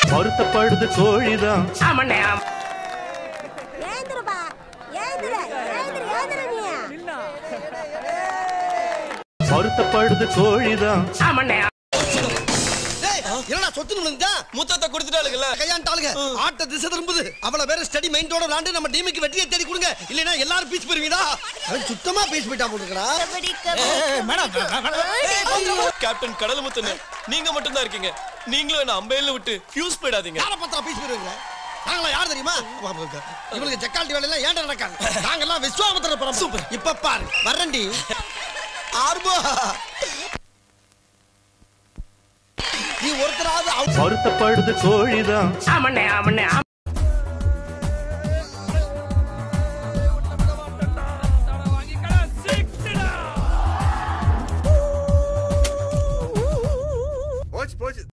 வருத்தப்படுது கோழிதான் ஆமாண்ணே ஆமா ஏந்திரப்பா ஏந்திர ஏந்திர ஏந்திர நீ வருத்தப்படுது கோழிதான் ஆமாண்ணே டேய், என்னடா சொத்து நிமிந்தா முத்தத்தை கொடுத்துட்டாளுங்கல்ல கையாண்டாளுங்க ஆட்ட திசை திரும்புது அவள வேற ஸ்டடி மைண்டோட விளாண்டு நம்ம டீமுக்கு வெற்றியை தேடி கொடுங்க இல்லைன்னா எல்லாரும் பீச் போயிருவீடா அவன் சுத்தமா பீச் போயிட்டா போட்டுக்கடா கேப்டன் கடல் முத்துன்னு நீங்க மட்டும் தான் இருக்கீங்க நீங்களும் என்ன அம்பையில விட்டு ஃபியூஸ் போயிடாதீங்க யார பத்திரா பீச் போயிருவீங்க நாங்களா யார் தெரியுமா இவங்களுக்கு ஜக்கால்டி வேலையெல்லாம் ஏன்டா நடக்காது நாங்கெல்லாம் விஸ்வாமத்திர பரம் சூப்பர் இப்ப பாரு வரண்டி ஆர்போ நீ ஒருத்தராவது out. வருத்தப்படுது கோழிதான் ஆமாண்ணே ஆமாண்ணே ஆமா போச்சு போச்சு